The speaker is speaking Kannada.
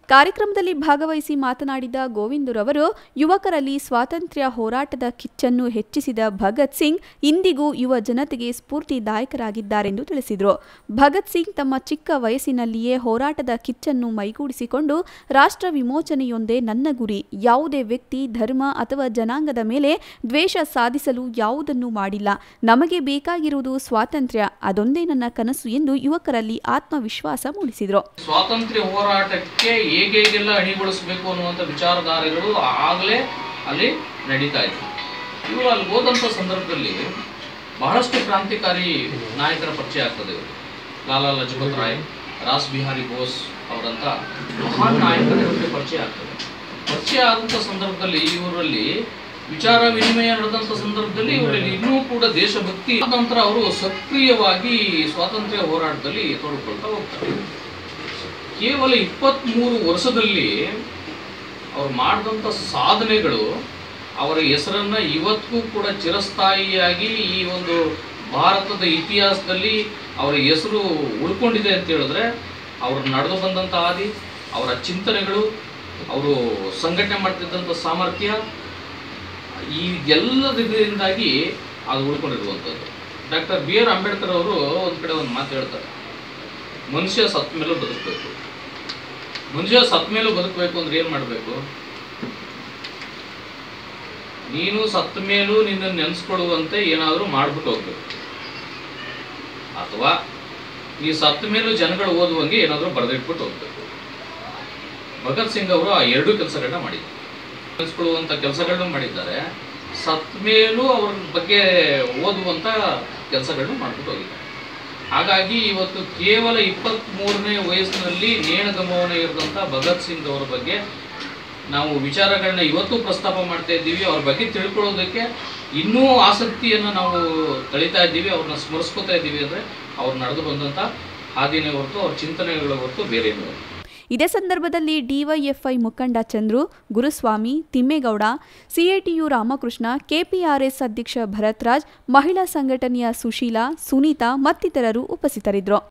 ಕಾರ್ಯಕ್ರಮದಲ್ಲಿ ಭಾಗವಹಿಸಿ ಮಾತನಾಡಿದ ಗೋವಿಂದುರವರು ಯುವಕರಲ್ಲಿ ಸ್ವಾತಂತ್ರ್ಯ ಹೋರಾಟದ ಕಿಚ್ಚನ್ನು ಹೆಚ್ಚಿಸಿದ ಭಗತ್ ಸಿಂಗ್ ಇಂದಿಗೂ ಯುವ ಜನತೆಗೆ ಸ್ಫೂರ್ತಿದಾಯಕರಾಗಿದ್ದಾರೆಂದು ತಿಳಿಸಿದರು ಭಗತ್ ಸಿಂಗ್ ತಮ್ಮ ಚಿಕ್ಕ ವಯಸ್ಸಿನಲ್ಲಿಯೇ ಹೋರಾಟದ ಕಿಚ್ಚನ್ನು ಮೈಗೂಡಿಸಿಕೊಂಡು ರಾಷ್ಟ್ರ ವಿಮೋಚನೆಯೊಂದೇ ನನ್ನ ಗುರಿ ಯಾವುದೇ ವ್ಯಕ್ತಿ ಧರ್ಮ ಅಥವಾ ಜನಾಂಗದ ಮೇಲೆ ದ್ವೇಷ ಸಾಧಿಸಲು ಯಾವುದನ್ನೂ ಮಾಡಿಲ್ಲ ನಮಗೆ ಬೇಕಾಗಿರುವುದು ಸ್ವಾತಂತ್ರ್ಯ ಅದೊಂದೇ ನನ್ನ ಕನಸು ಎಂದು ಯುವಕರಲ್ಲಿ ಆತ್ಮವಿಶ್ವಾಸ ಮೂಡಿಸಿದರು ಸ್ವಾತಂತ್ರ್ಯ ಹೋರಾಟಕ್ಕೆ ಹೇಗೆ ಹೇಗೆಲ್ಲ ಅಣಿಗೊಳಿಸಬೇಕು ಅನ್ನುವಂಥ ವಿಚಾರಧಾರೆಗಳು ಆಗಲೇ ಅಲ್ಲಿ ನಡೀತಾ ಇತ್ತು ಇವರು ಅಲ್ಲಿ ಹೋದಂಥ ಸಂದರ್ಭದಲ್ಲಿ ಬಹಳಷ್ಟು ಕ್ರಾಂತಿಕಾರಿ ನಾಯಕರ ಪರಿಚಯ ಆಗ್ತದೆ ಇವರು ಲಾಲಾ ಲಜಪತ್ ರಾಯ್ ರಾಸ್ ಬಿಹಾರಿ ಬೋಸ್ ಅವರಂಥ ಮಹಾನ್ ನಾಯಕರ ಇವರಿಗೆ ಪರಿಚಯ ಆಗ್ತದೆ ಪರಿಚಯ ಆದಂಥ ಸಂದರ್ಭದಲ್ಲಿ ಇವರಲ್ಲಿ ವಿಚಾರ ವಿನಿಮಯ ನಡೆದಂಥ ಸಂದರ್ಭದಲ್ಲಿ ಇವರಲ್ಲಿ ಇನ್ನೂ ಕೂಡ ದೇಶಭಕ್ತಿ ಆದ ನಂತರ ಅವರು ಸಕ್ರಿಯವಾಗಿ ಸ್ವಾತಂತ್ರ್ಯ ಹೋರಾಟದಲ್ಲಿ ತೊಡಗಿಕೊಳ್ತಾ ಹೋಗ್ತಾರೆ ಕೇವಲ ಇಪ್ಪತ್ತ್ಮೂರು ವರ್ಷದಲ್ಲಿ ಅವ್ರು ಮಾಡಿದಂಥ ಸಾಧನೆಗಳು ಅವರ ಹೆಸರನ್ನು ಇವತ್ತಿಗೂ ಕೂಡ ಚಿರಸ್ಥಾಯಿಯಾಗಿ ಈ ಒಂದು ಭಾರತದ ಇತಿಹಾಸದಲ್ಲಿ ಅವರ ಹೆಸರು ಉಳ್ಕೊಂಡಿದೆ ಅಂತ ಹೇಳಿದ್ರೆ ಅವರು ನಡೆದು ಬಂದಂಥ ಹಾದಿ ಅವರ ಚಿಂತನೆಗಳು ಅವರು ಸಂಘಟನೆ ಮಾಡ್ತಿದ್ದಂಥ ಸಾಮರ್ಥ್ಯ ಈ ಎಲ್ಲದರಿಂದಾಗಿ ಅದು ಉಳ್ಕೊಂಡಿರುವಂಥದ್ದು ಡಾಕ್ಟರ್ ಬಿ ಆರ್ ಅಂಬೇಡ್ಕರ್ ಅವರು ಒಂದು ಕಡೆ ಒಂದು ಮಾತು ಹೇಳ್ತಾರೆ ಮನುಷ್ಯ ಸತ್ತ ಮೇಲೂ ಬದುಕಬೇಕು ಮನುಷ್ಯ ಸತ್ತ ಮೇಲೂ ಬದುಕಬೇಕು ಅಂದ್ರೆ ಏನು ಮಾಡಬೇಕು ನೀನು ಸತ್ತ ಮೇಲೂ ನಿನ್ನ ನೆನೆಸ್ಕೊಳ್ಳುವಂತೆ ಏನಾದರೂ ಮಾಡ್ಬಿಟ್ಟು ಹೋಗ್ಬೇಕು ಅಥವಾ ನೀ ಸತ್ತ ಮೇಲೂ ಜನಗಳು ಓದುವಂಗೆ ಏನಾದರೂ ಬರೆದಿಟ್ಬಿಟ್ಟು ಹೋಗ್ಬೇಕು ಭಗತ್ ಸಿಂಗ್ ಅವರು ಆ ಎರಡೂ ಕೆಲಸಗಳನ್ನ ಮಾಡಿದ್ದಾರೆ ನೆನೆಸ್ಕೊಳ್ಳುವಂಥ ಕೆಲಸಗಳನ್ನು ಮಾಡಿದ್ದಾರೆ ಸತ್ತ ಮೇಲೂ ಅವ್ರ ಬಗ್ಗೆ ಓದುವಂಥ ಕೆಲಸಗಳನ್ನು ಮಾಡ್ಬಿಟ್ಟು ಹೋಗಿದ್ದಾರೆ ಹಾಗಾಗಿ ಇವತ್ತು ಕೇವಲ ಇಪ್ಪತ್ತ್ಮೂರನೇ ವಯಸ್ಸಿನಲ್ಲಿ ನೇಣಗಮವನ ಇರಿದಂಥ ಭಗತ್ ಸಿಂಗ್ ಅವರ ಬಗ್ಗೆ ನಾವು ವಿಚಾರಗಳನ್ನ ಇವತ್ತು ಪ್ರಸ್ತಾಪ ಮಾಡ್ತಾ ಇದ್ದೀವಿ ಅವ್ರ ಬಗ್ಗೆ ತಿಳ್ಕೊಳ್ಳೋದಕ್ಕೆ ಇನ್ನೂ ಆಸಕ್ತಿಯನ್ನು ನಾವು ತಳಿತಾ ಇದ್ದೀವಿ ಅವ್ರನ್ನ ಸ್ಮರಿಸ್ಕೊತಾ ಇದ್ದೀವಿ ಅಂದರೆ ಅವ್ರು ನಡೆದು ಬಂದಂಥ ಹಾದಿನೇ ಹೊರತು ಅವ್ರ ಚಿಂತನೆಗಳ ಹೊರತು ಬೇರೇನೂ ಇಲ್ಲ. ಇದೇ ಸಂದರ್ಭದಲ್ಲಿ ಡಿವೈಎಫ್ಐ ಮುಖಂಡ ಚಂದ್ರು ಗುರುಸ್ವಾಮಿ ತಿಮ್ಮೇಗೌಡ ಸಿಐಟಿಯು ರಾಮಕೃಷ್ಣ ಕೆಪಿಆರ್ಎಸ್ ಅಧ್ಯಕ್ಷ ಭರತ್ರಾಜ್ ಮಹಿಳಾ ಸಂಘಟನೆಯ ಸುಶೀಲಾ ಸುನೀತಾ ಮತ್ತಿತರರು ಉಪಸ್ಥಿತರಿದ್ದರು